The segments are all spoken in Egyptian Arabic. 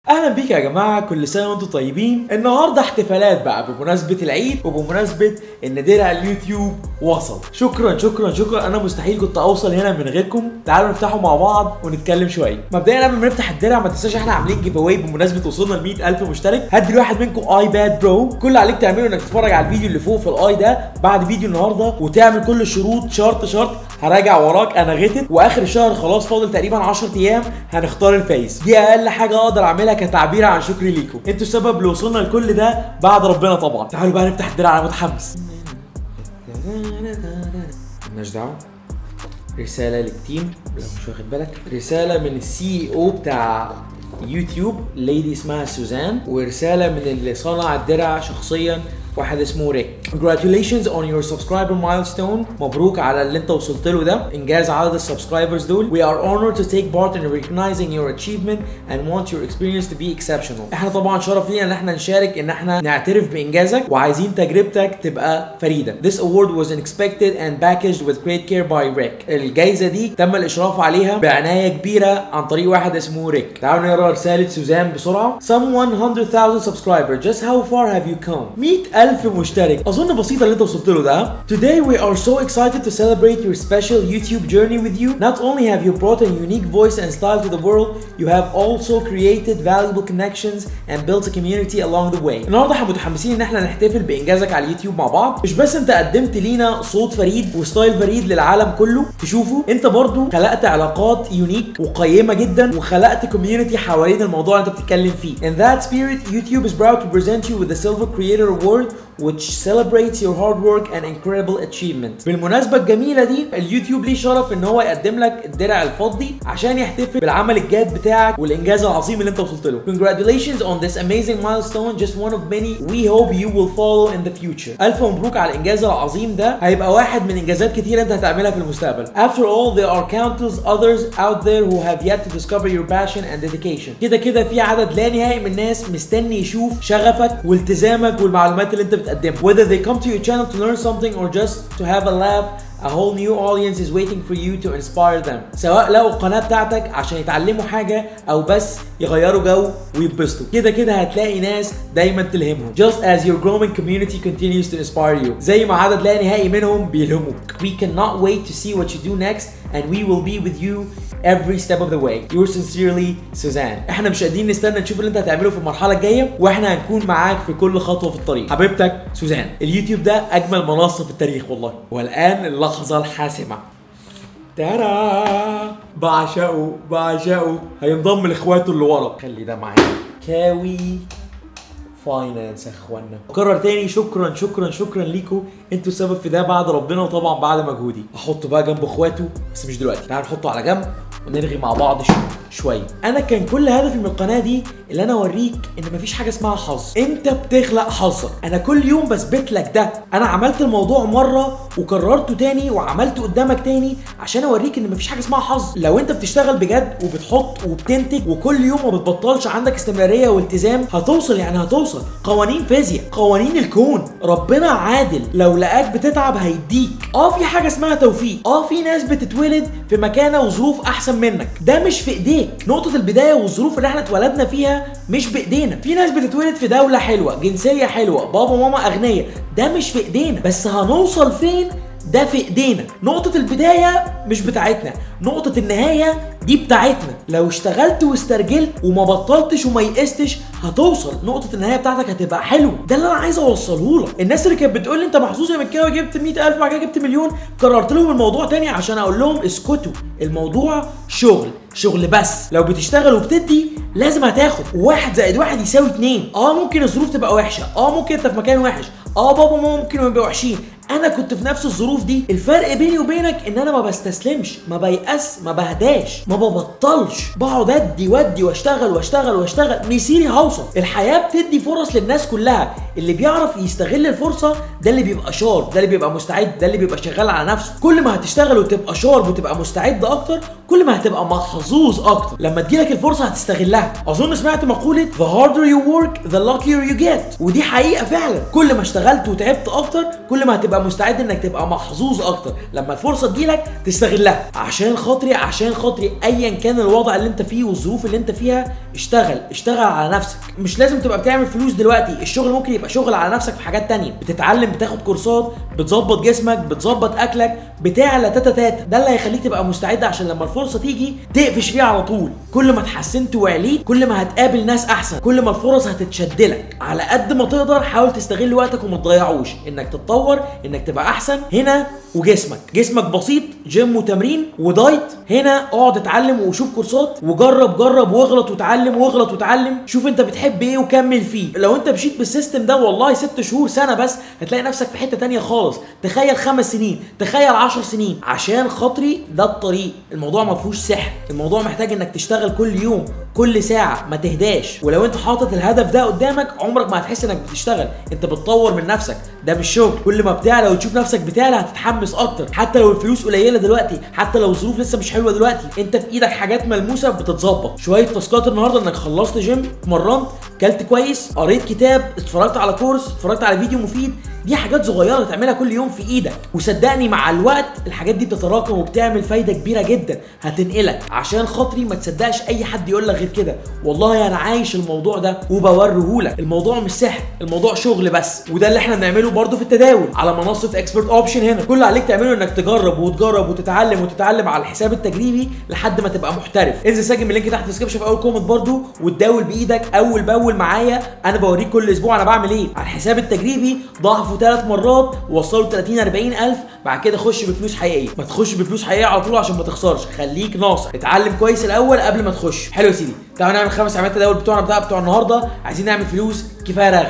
اهلا بيك يا جماعه كل سنه وانتم طيبين النهارده احتفالات بقى بمناسبه العيد وبمناسبه ان درع اليوتيوب وصل شكرا شكرا شكرا انا مستحيل كنت اوصل هنا من غيركم تعالوا نفتحه مع بعض ونتكلم شويه مبدئيا قبل ما نفتح الدرع ما تنساش احنا عاملين جيف اواي بمناسبه وصولنا ل 100000 مشترك هدي لواحد منكم ايباد برو كل اللي عليك تعمله انك تتفرج على الفيديو اللي فوق في الاي ده بعد فيديو النهارده وتعمل كل الشروط شرط شرط هراجع وراك انا غتت واخر الشهر خلاص فاضل تقريبا 10 ايام هنختار الفايز دي اقل حاجه اقدر اعملها كتعبير عن شكري ليكم انتوا السبب اللي وصلنا لكل ده بعد ربنا طبعا تعالوا بقى نفتح الدرع انا متحمس مالناش دعوه رساله للتيم لو مش واخد بالك رساله من السي او بتاع يوتيوب ليدي اسمها سوزان ورساله من اللي صنع الدرع شخصيا واحد اسمه ريك congratulations on your subscriber milestone مبروك على اللي انت وصلت له ده انجاز عدد السبسكرايبرز دول we are honored to take part in recognizing your achievement and want your experience to be exceptional احنا طبعا شرف لينا ان احنا نشارك ان احنا نعترف بانجازك وعايزين تجربتك تبقى فريده this award was unexpected and packaged with great care by Rick الجائزه دي تم الاشراف عليها بعنايه كبيره عن طريق واحد اسمه ريك تعالوا نقرا رساله سوزان بسرعه some 100,000 subscribers just how far have you come 100,000 ألف مشترك أظن بسيطة اللي أنت وصلت له ده Today we are so excited to celebrate your special YouTube journey with you Not only have you brought a unique voice and style to the world You have also created valuable connections and built a community along the way النهاردة احنا متحمسين إن احنا نحتفل بإنجازك على اليوتيوب مع بعض مش بس أنت قدمت لينا صوت فريد وستايل فريد للعالم كله تشوفه أنت برضو خلقت علاقات يونيك وقيمة جدا وخلقت كوميونتي حوالين الموضوع اللي أنت بتتكلم فيه In that spirit YouTube is proud to present you with the Silver Creator Award which celebrates your hard work and incredible achievement. بالمناسبة الجميلة دي اليوتيوب ليه شرف ان هو يقدم لك الدرع الفضي عشان يحتفل بالعمل الجاد بتاعك والانجاز العظيم اللي انت وصلت له. Congratulations on this amazing milestone just one of many we hope you will follow in the future. الف مبروك على الانجاز العظيم ده هيبقى واحد من انجازات كتير انت هتعملها في المستقبل. After all there are countless others out there who have yet to discover your passion and dedication. كده كده في عدد لا نهائي من الناس مستني يشوف شغفك والتزامك والمعلومات اللي انت بتقدمها. Whether they come to your channel to learn something or just to have a laugh A whole new audience is waiting for you to inspire them. سواء لقوا القناة بتاعتك عشان يتعلموا حاجة أو بس يغيروا جو ويتبسطوا. كده كده هتلاقي ناس دايما تلهمهم. Just as your growing community continues to inspire you. زي ما عدد لا نهائي منهم بيلهموك. We cannot wait to see what you do next and we will be with you every step of the way. Yours sincerely, Suzanne. احنا مش قادرين نستنى نشوف اللي انت هتعمله في المرحلة الجاية واحنا هنكون معاك في كل خطوة في الطريق. حبيبتك سوزان. اليوتيوب ده أجمل منصة في التاريخ والله. والآن اللحظة الحاسمة. ترى بعشقه بعشقه هينضم لاخواته اللي ورا خلي ده معايا كاوي فاينانس يا اخوانا اكرر تاني شكرا شكرا شكرا ليكم انتوا السبب في ده بعد ربنا وطبعا بعد مجهودي احطه بقى جنب اخواته بس مش دلوقتي تعالوا نحطه على جنب ونرغي مع بعض شو شويه انا كان كل هدفي من القناه دي اللي انا اوريك ان مفيش حاجه اسمها حظ انت بتخلق حظك انا كل يوم بثبت لك ده انا عملت الموضوع مره وكررته تاني وعملته قدامك تاني عشان اوريك ان مفيش حاجه اسمها حظ لو انت بتشتغل بجد وبتحط وبتنتج وكل يوم ما بتبطلش عندك استمراريه والتزام هتوصل يعني هتوصل قوانين فيزياء قوانين الكون ربنا عادل لو لقاك بتتعب هيديك اه في حاجه اسمها توفيق اه في ناس بتتولد في مكانه وظروف احسن منك ده مش في ايديك نقطه البدايه والظروف اللي احنا اتولدنا فيها مش بايدينا في ناس بتتولد في دوله حلوه جنسيه حلوه بابا وماما اغنياء ده مش في ايدينا بس هنوصل فين ده في ايدينا نقطة البداية مش بتاعتنا نقطة النهاية دي بتاعتنا لو اشتغلت واسترجلت وما بطلتش وما يئستش هتوصل نقطة النهاية بتاعتك هتبقى حلوة ده اللي انا عايز اوصله لك الناس اللي كانت بتقول لي انت محظوظ يا مكاوي جبت 100000 بعد كده جبت مليون كررت لهم الموضوع تاني عشان اقول لهم اسكتوا الموضوع شغل شغل بس لو بتشتغل وبتدي لازم هتاخد واحد زائد واحد يساوي اتنين اه ممكن الظروف تبقى وحشه اه ممكن انت في مكان وحش اه بابا وماما ممكن يبقوا وحشين انا كنت في نفس الظروف دي الفرق بيني وبينك ان انا ما بستسلمش ما بيأس ما بهداش ما ببطلش بقعد ادي وادي واشتغل واشتغل واشتغل مسيري هوصل الحياه بتدي فرص للناس كلها اللي بيعرف يستغل الفرصه ده اللي بيبقى شارب ده اللي بيبقى مستعد ده اللي بيبقى شغال على نفسه كل ما هتشتغل وتبقى شارب وتبقى مستعد اكتر كل ما هتبقى محظوظ اكتر لما تجيلك الفرصه هتستغلها اظن سمعت مقوله the harder you work the luckier you get ودي حقيقه فعلا كل ما اشتغلت وتعبت اكتر كل ما هتبقى تبقى مستعد انك تبقى محظوظ اكتر لما الفرصه تجيلك تستغلها عشان خاطري عشان خاطري ايا كان الوضع اللي انت فيه والظروف اللي انت فيها اشتغل اشتغل على نفسك مش لازم تبقى بتعمل فلوس دلوقتي الشغل ممكن يبقى شغل على نفسك في حاجات تانية بتتعلم بتاخد كورسات بتظبط جسمك بتظبط اكلك بتعلى تاتا تاتا ده اللي هيخليك تبقى مستعد عشان لما الفرصه تيجي تقفش فيها على طول كل ما اتحسنت وعليت كل ما هتقابل ناس احسن كل ما الفرص هتتشدلك على قد ما تقدر حاول تستغل وقتك وما تضيعوش انك تتطور انك تبقى احسن هنا وجسمك جسمك بسيط جيم وتمرين ودايت هنا اقعد اتعلم وشوف كورسات وجرب جرب واغلط وتعلم واغلط وتعلم شوف انت بتحب ايه وكمل فيه لو انت مشيت بالسيستم ده والله ست شهور سنه بس هتلاقي نفسك في حته تانية خالص تخيل خمس سنين تخيل عشر سنين عشان خاطري ده الطريق الموضوع ما فيهوش سحر الموضوع محتاج انك تشتغل كل يوم كل ساعه ما تهداش ولو انت حاطط الهدف ده قدامك عمرك ما هتحس انك بتشتغل انت بتطور من نفسك ده مش شغل كل ما بتعلى وتشوف نفسك بتعلى هتتحمس اكتر حتى لو الفلوس قليله دلوقتي حتى لو الظروف لسه مش حلوه دلوقتي انت في ايدك حاجات ملموسه بتتظبط شويه تاسكات النهارده انك خلصت جيم اتمرنت كلت كويس قريت كتاب اتفرجت على كورس اتفرجت على فيديو مفيد دي حاجات صغيره تعملها كل يوم في ايدك وصدقني مع الوقت الحاجات دي بتتراكم وبتعمل فايده كبيره جدا هتنقلك عشان خاطري ما تصدقش اي حد يقول لك غير كده والله انا عايش الموضوع ده وبوريهولك الموضوع مش سحر الموضوع شغل بس وده اللي احنا بنعمله برضه في التداول على منصه اكسبرت اوبشن هنا كل اللي عليك تعمله انك تجرب وتجرب وتتعلم وتتعلم على الحساب التجريبي لحد ما تبقى محترف انزل سجل من اللينك تحت في الديسكربشن في اول كومنت برضه وتداول بايدك اول باول معايا انا بوريك كل اسبوع انا بعمل ايه على الحساب التجريبي ضعفه ثلاث مرات وصلوا 30 40 الف بعد كده خش بفلوس حقيقيه ما تخش بفلوس حقيقيه على طول عشان ما تخسرش خليك ناصح اتعلم كويس الاول قبل ما تخش حلو يا سيدي تعالوا نعمل خمس عمليات تداول بتوعنا بتاع بتوع النهارده عايزين نعمل فلوس كفايه رغي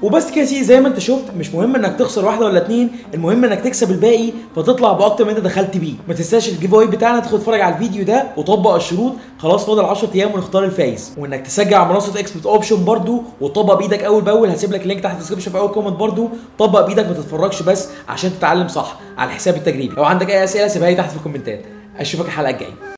وبس كده يا سيدي زي ما انت شفت مش مهم انك تخسر واحده ولا اتنين المهم انك تكسب الباقي فتطلع باكتر من انت دخلت بيه ما تنساش الجيف اواي بتاعنا تدخل تتفرج على الفيديو ده وطبق الشروط خلاص فاضل 10 ايام ونختار الفايز وانك تسجل على منصه اكسبت اوبشن برضو وطبق بايدك اول باول هسيب لك اللينك تحت الديسكربشن في اول كومنت برضو طبق بايدك ما تتفرجش بس عشان تتعلم صح على الحساب التجريبي لو عندك اي اسئله سيبها لي تحت في الكومنتات اشوفك الحلقه الجايه